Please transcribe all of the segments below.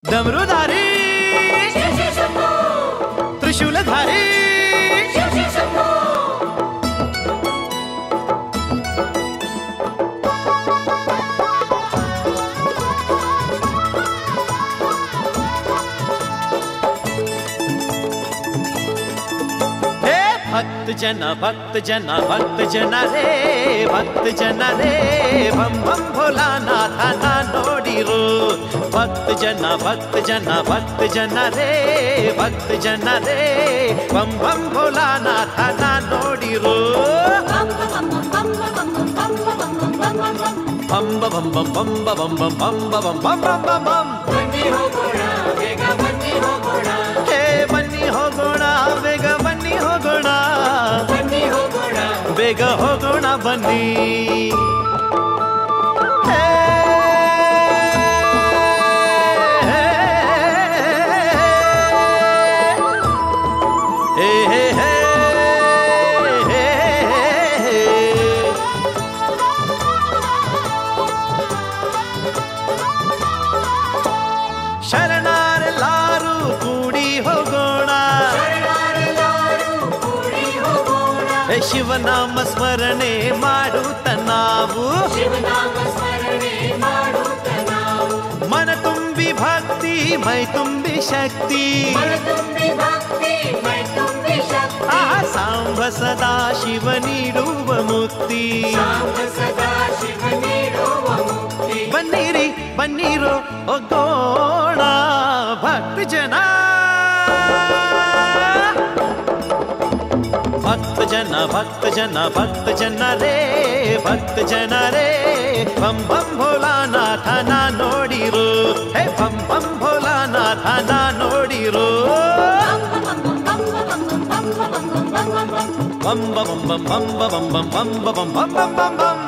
डमरुधारी त्रिशूलधारी हे भक्त जन भक्त जन भक्त जन रे भक्त जन रे बम बम भोलानाथ ನಾ ನೋಡಿರು ಭಕ್ತ ಜನ ಭಕ್ತ ಜನ ಭಕ್ತ ಜನ ರೇ ಭಕ್ತ ಜನ ರೇ ಬಂ ಬಂ ಭೋಲಾನಾಥ ನಾ ನೋಡಿರು ಬಂಬ ಬಂ ಬಂ ಬಂಬ ಬಂ ಬಂ ಬಂಬ ಬಂ ಬಂ ಬಂ ಬಂ ಬಂ ಹೇ ಬನ್ನಿ ಹೋಗೋಣ ಬೇಗ ಬನ್ನಿ ಹೋಗೋಣ ಬೇಗ ಹೋಗೋಣ ಬನ್ನಿ ಹೇ, ಹೇ, ಹೇ, ಹೇ, ಹೇ, ಹೇ. ಶರಣರೆಲ್ಲಾರು ಕೂಡಿ ಹೋಗೋಣ ಹೇ ಶಿವನಾಮ ಸ್ಮರಣೆ ಮಾಡುತ್ತ ನಾವು ಮನ ತುಂಬಿ ಭಕ್ತಿ ಮೈ ತುಂಬಿ ಶಕ್ತಿ ಆ ಸಾಂಬ ಸದಾ ಶಿವ ನೀಡುವ ಮುಕ್ತಿ ಬನ್ನಿರಿ ಬನ್ನಿರೋ ಹೋಗೋಣ ಭಕ್ತ ಜನ ಭಕ್ತ ಜನ ಭಕ್ತ ಜನ ಭಕ್ತ ಜನ ರೇ ಭಕ್ತ ಜನ ರೇ ಬಂ ಬಂ ಭೋಲಾನಾಥ ನಾ ನೋಡಿರು ಹೇ ಬಂ ಬಂ ಭೋಲಾನಾಥ ನಾ ನೋಡಿರು ಬಂ ಬಂ ಬಂ ಬಂ ಬಂ ಬಂ ಬಂ ಬಂ ಬಂ ಬಂ ಬಂ ಬಂ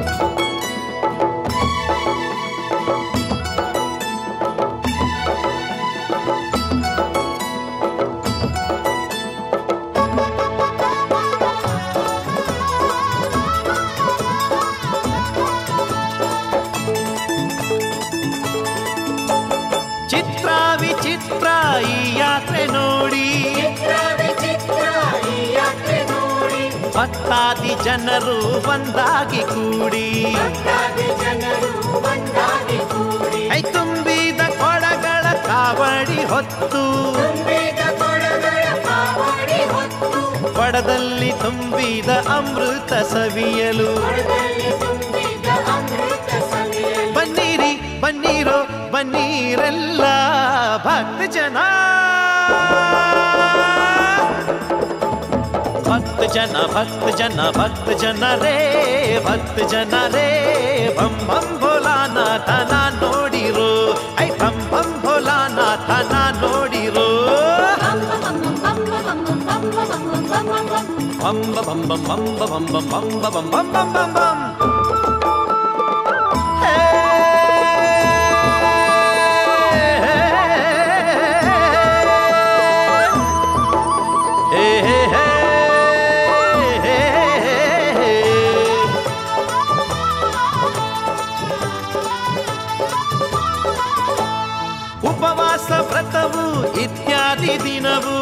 ಚಿತ್ರ ವಿಚಿತ್ರ ಈ ಯಾತ್ರೆ ನೋಡಿ ಭಕ್ತಾದಿ ಜನರು ಒಂದಾಗಿ ಕೂಡಿ ಐ ತುಂಬಿದ ಕೊಳಗಳ ಕಾವಡಿ ಹೊತ್ತು ಕೊಡದಲ್ಲಿ ತುಂಬಿದ ಅಮೃತ ಸವಿಯಲು ಬನ್ನಿರಿ ಬನ್ನಿರೋ ಬನ್ನೀರೆಲ್ಲ ಭಕ್ತ ಜನ ಭಕ್ತ ಜನ ಭಕ್ತ ಜನ ಭಕ್ತ ಜನ ರೇ ಭಕ್ತ ಜನ ರೇ ಬಂ ಬಂ ಭೋಲಾನಾಥ ನಾ ನೋಡಿರು ಐ ಬಂ ಬಂ ಭೋಲಾನಾಥ ನಾ ನೋಡಿರು ಬಂಬ ಬಂಬ ಬಂಬ ಬಂಬ ಬಂಬ ಬಂ ಬಂ ಬಂ ಬಂ ಬಂ ಹೇ ಹೇ ಹೇ ಹೇ ಹೇ ಹೇ ಉಪವಾಸ ವ್ರತವು ಇತ್ಯಾದಿ ದಿನವು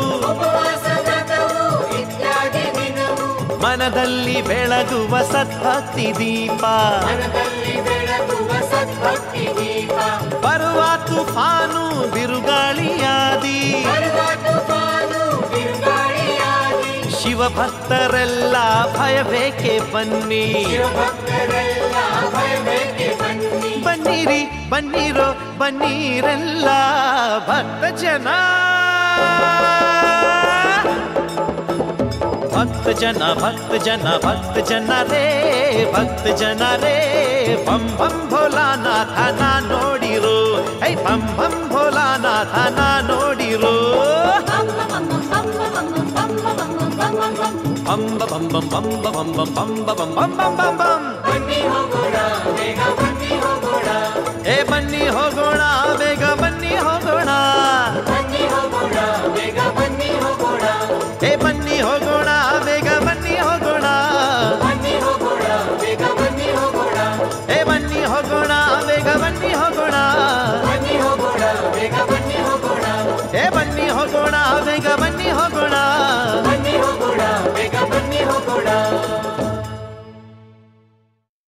ಮನದಲ್ಲಿ ಬೆಳಗುವ ಸದ್ಭಕ್ತಿ ದೀಪ ಬರುವ ತುಫಾನು ಬಿರುಗಾಳಿಯಾದಿ ಶಿವ ಭಕ್ತರೆಲ್ಲ ಭಯಬೇಕೆ ಬನ್ನಿ ಬನ್ನಿರಿ ಬನ್ನಿರೋ ಬನ್ನೀರೆಲ್ಲ ಭಕ್ತ ಜನ ಭಕ್ತ ಜನ ಭಕ್ತ ಜನ ಭಕ್ತ ಜನ ರೇ ಭಕ್ತ ಜನ ರೇ ಬಂ ಬಂ ಭೋಲಾನಾಥ ನಾ ನೋಡಿರು ಐ ಬಂ ಬಂ ಭೋಲಾನಾಥ ನಾ ನೋಡಿರು ಬಂಬ ಬಂಬ ಬಂಬ ಬಂಬ ಬಂಬ ಬಂ ಬಂ ಬಂ ಬಂ ಬಂ ಏ ಬನ್ನಿ ಹೋಗೋಣ ಬೇಗ ಬನ್ನಿ ಹೋಗೋಣ ಏ ಬನ್ನಿ ಹೋಗೋಣ ಬೇಗ ಬನ್ನಿ ಹೋಗೋಣ ಏ ಬನ್ನಿ ಹೋಗೋಣ ಬೇಗ ಬನ್ನಿ ಹೋಗೋಣ ಬನ್ನಿ ಹೋಗೋಣ ಬೇಗ ಬನ್ನಿ